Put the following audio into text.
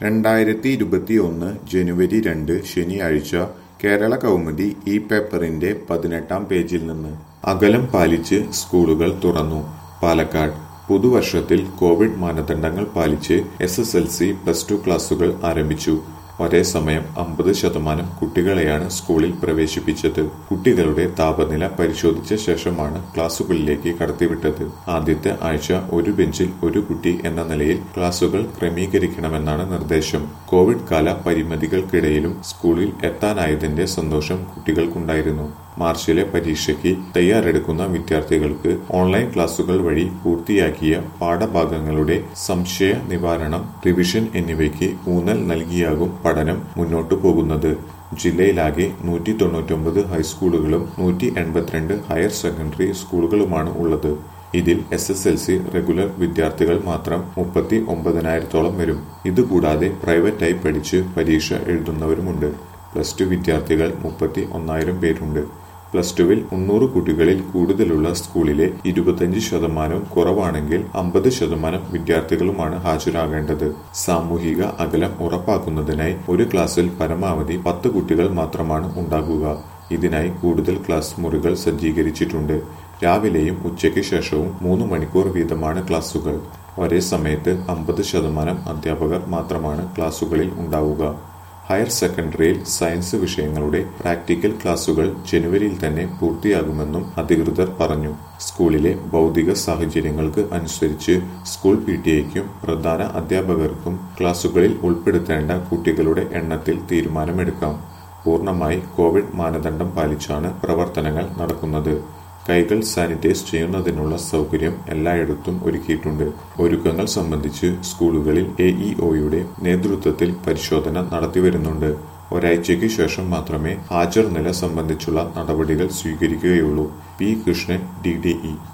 രണ്ടായിരത്തി ഇരുപത്തിയൊന്ന് ജനുവരി രണ്ട് ശനിയാഴ്ച കേരള കൗമുദി ഈ പേപ്പറിന്റെ പതിനെട്ടാം പേജിൽ നിന്ന് അകലം പാലിച്ച് സ്കൂളുകൾ തുറന്നു പാലക്കാട് പുതുവർഷത്തിൽ കോവിഡ് മാനദണ്ഡങ്ങൾ പാലിച്ച് S S L C plus two ക്ലാസുകൾ ആരംഭിച്ചു ഒരേ സമയം അമ്പത് ശതമാനം കുട്ടികളെയാണ് സ്കൂളിൽ പ്രവേശിപ്പിച്ചത് കുട്ടികളുടെ താപനില പരിശോധിച്ച ശേഷമാണ് ക്ലാസുകളിലേക്ക് കടത്തിവിട്ടത് ആദ്യത്തെ ആഴ്ച ഒരു ബെഞ്ചിൽ ഒരു കുട്ടി എന്ന നിലയിൽ ക്ലാസുകൾ ക്രമീകരിക്കണമെന്നാണ് നിർദ്ദേശം കോവിഡ് കാല പരിമിതികൾക്കിടയിലും സ്കൂളിൽ എത്താനായതിന്റെ സന്തോഷം കുട്ടികൾക്കുണ്ടായിരുന്നു മാർച്ചിലെ പരീക്ഷയ്ക്ക് തയ്യാറെടുക്കുന്ന വിദ്യാർത്ഥികൾക്ക് ഓൺലൈൻ ക്ലാസുകൾ വഴി പൂർത്തിയാക്കിയ പാഠഭാഗങ്ങളുടെ സംശയ നിവാരണം റിവിഷൻ എന്നിവയ്ക്ക് ഊന്നൽ നൽകിയാകും പഠനം മുന്നോട്ടു പോകുന്നത് ജില്ലയിലാകെ നൂറ്റി തൊണ്ണൂറ്റൊമ്പത് ഹൈസ്കൂളുകളും നൂറ്റി എൺപത്തിരണ്ട് ഹയർ സെക്കൻഡറി സ്കൂളുകളുമാണ് ഉള്ളത് ഇതിൽ S S L C regular വിദ്യാർത്ഥികൾ മാത്രം മുപ്പത്തി ഒമ്പതിനായിരത്തോളം വരും ഇതുകൂടാതെ പ്രൈവറ്റായി പഠിച്ച് പരീക്ഷ എഴുതുന്നവരുമുണ്ട് പ്ലസ് ടു വിദ്യാർത്ഥികൾ മുപ്പത്തി ഒന്നായിരം പേരുണ്ട് പ്ലസ് ടുവിൽ മുന്നൂറ് കുട്ടികളിൽ കൂടുതലുള്ള സ്കൂളിലെ ഇരുപത്തഞ്ച് ശതമാനവും കുറവാണെങ്കിൽ അമ്പത് ശതമാനം വിദ്യാർത്ഥികളുമാണ് ഹാജരാകേണ്ടത് സാമൂഹിക അകലം ഉറപ്പാക്കുന്നതിനായി ഒരു ക്ലാസ്സിൽ പരമാവധി പത്ത് കുട്ടികൾ മാത്രമാണ് ഉണ്ടാകുക ഇതിനായി കൂടുതൽ ക്ലാസ് മുറികൾ സജ്ജീകരിച്ചിട്ടുണ്ട് രാവിലെയും ഉച്ചയ്ക്ക് ശേഷവും മൂന്ന് മണിക്കൂർ വീതമാണ് ക്ലാസുകൾ ഒരേ സമയത്ത് അമ്പത് ശതമാനം അധ്യാപകർ മാത്രമാണ് ക്ലാസുകളിൽ ഉണ്ടാവുക ഹയർ സെക്കൻഡറിയിൽ സയൻസ് വിഷയങ്ങളുടെ പ്രാക്ടിക്കൽ ക്ലാസുകൾ ജനുവരിയിൽ തന്നെ പൂർത്തിയാകുമെന്നും അധികൃതർ പറഞ്ഞു സ്കൂളിലെ ഭൗതിക സാഹചര്യങ്ങൾക്ക് അനുസരിച്ച് സ്കൂൾ പി ടി എക്കും പ്രധാന അധ്യാപകർക്കും ക്ലാസുകളിൽ ഉൾപ്പെടുത്തേണ്ട കുട്ടികളുടെ എണ്ണത്തിൽ തീരുമാനമെടുക്കാം പൂർണ്ണമായി കോവിഡ് മാനദണ്ഡം പാലിച്ചാണ് പ്രവർത്തനങ്ങൾ നടക്കുന്നത് കൈകൾ സാനിറ്റൈസ് ചെയ്യുന്നതിനുള്ള സൗകര്യം എല്ലായിടത്തും ഒരുക്കിയിട്ടുണ്ട് ഒരുക്കങ്ങൾ സംബന്ധിച്ച് സ്കൂളുകളിൽ എ ഇ ഒയുടെ നേതൃത്വത്തിൽ പരിശോധന നടത്തിവരുന്നുണ്ട് ഒരാഴ്ചയ്ക്ക് ശേഷം മാത്രമേ ഹാജർ നില സംബന്ധിച്ചുള്ള നടപടികൾ സ്വീകരിക്കുകയുള്ളൂ P Krishnan D D E